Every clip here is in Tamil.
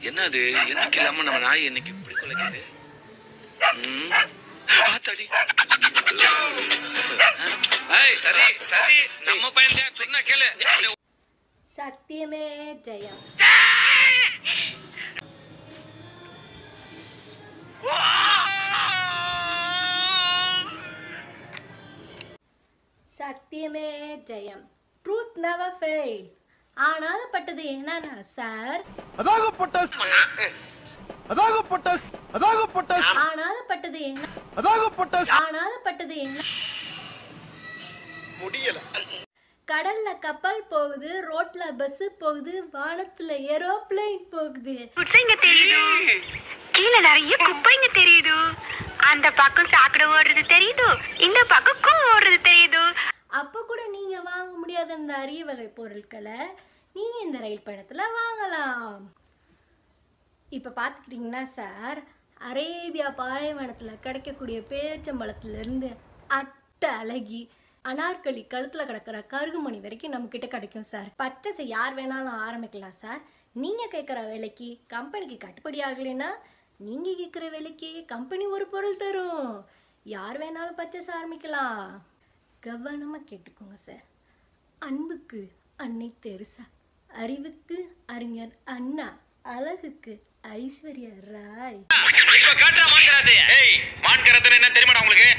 என்னது என்னைக்கு இல்லாம நம்ம நாய் என்னைக்கு இப்படி குலைக்குது ம். ஆத்தாடி. ஏய், சரி சரி நம்ம பையன் தான் சொன்னா கேளு சத்தியமே ஜெயம் சத்தியமே ஜெயம் ட்ரூத் நெவர் ஃபெயில் ஆனாலும் பட்டது என்னன்னா சார் அதாகப்பட்ட அதாகப்பட்ட அதாகப்பட்ட ஆனாலும் பட்டது என்ன அதாகப்பட்ட ஆனாலும் பட்டது என்ன முடியல கடல்ல கப்பல் போகுது ரோட்ல பஸ் போகுது வானத்துல ஏரோப்ளேன் போகுது குப்பைங்க தெரியுது கீழே நிறைய குப்பைங்க தெரியுது அந்த பக்கம் சாக்கடை ஓடுறது தெரியுது இந்த பக்கம் கூ ஓடுறது தெரியுது அப்ப கூட நீங்க வாங்க முடியாத அந்த அரிய வகை பொருட்களை நீங்க இந்த ரயில் பயணத்துல வாங்கலாம் இப்ப பாத்துக்கிட்டீங்கன்னா சார் அரேபியா பாலைவனத்துல கிடைக்கக்கூடிய பேச்சம்பழத்துல இருந்து அட்ட அழகி அனார்கலி கழுத்துல கிடக்கிற கருகுமணி வரைக்கும் நம்ம கிட்ட கிடைக்கும் சார் பர்ச்சேஸை யார் வேணாலும் ஆரம்பிக்கலாம் சார் நீங்க கேட்குற விலைக்கு கம்பெனிக்கு கட்டுப்படி ஆகலைன்னா நீங்க கேட்குற விலைக்கு கம்பெனி ஒரு பொருள் தரும் யார் வேணாலும் பர்ச்சேஸ் ஆரம்பிக்கலாம் கவனமா கேட்டுக்கோங்க சார் அன்புக்கு அன்னை தெருசா அறிவுக்கு அறிஞர் அண்ணா அழகுக்கு ஐஸ்வர்யா ராய் இப்ப காட்டுற மான்கராத்தே ஏய் மான்கராத்தே என்ன தெரியுமாடா உங்களுக்கு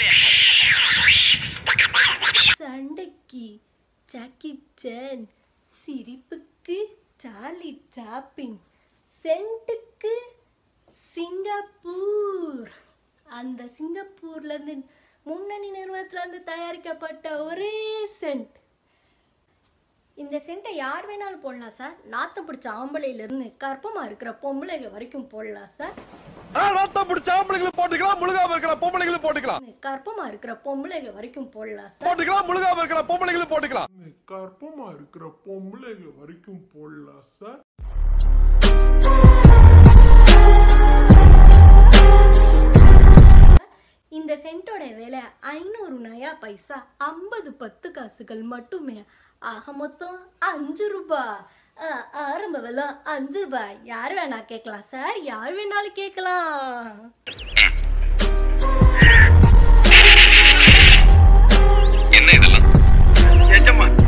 சண்டைக்கு ஜாக்கி சேன் சிரிப்புக்கு சார்லி சாப்பிங் சென்ட்டுக்கு சிங்கப்பூர் அந்த சிங்கப்பூர்ல இருந்து முன்னணி நிறுவனத்துல இருந்து தயாரிக்கப்பட்ட ஒரே சென்ட் இந்த சென்ட்டை யார் வேணாலும் போடலாம் சார் நாத்தம் பிடிச்ச ஆம்பளையில இருந்து கற்பமா இருக்கிற பொம்பளைங்க வரைக்கும் போடலாம் சார் நாத்தம் பிடிச்ச ஆம்பளைங்களும் போட்டுக்கலாம் முழுகாம இருக்கிற பொம்பளைங்களும் போட்டுக்கலாம் கற்பமா இருக்கிற பொம்பளைங்க வரைக்கும் போடலாம் சார் போட்டுக்கலாம் முழுகாம இருக்கிற பொம்பளைங்களும் போட்டுக்கலாம் கர்ப்பமா இருக்கிற பொம்பளைங்க வரைக்கும் போடலாம் சார் இந்த சென்ட்டோட விலை ஐநூறு நயா பைசா ஐம்பது பத்து காசுகள் மட்டுமே ஆக மொத்தம் அஞ்சு ரூபாய் அஹ், ஆரம்ப விலை அஞ்சு ரூபாய் யார் வேணா கேட்கலாம் சார் யார் வேணாலும் கேட்கலாம் என்ன இதெல்லாம் நிஜமா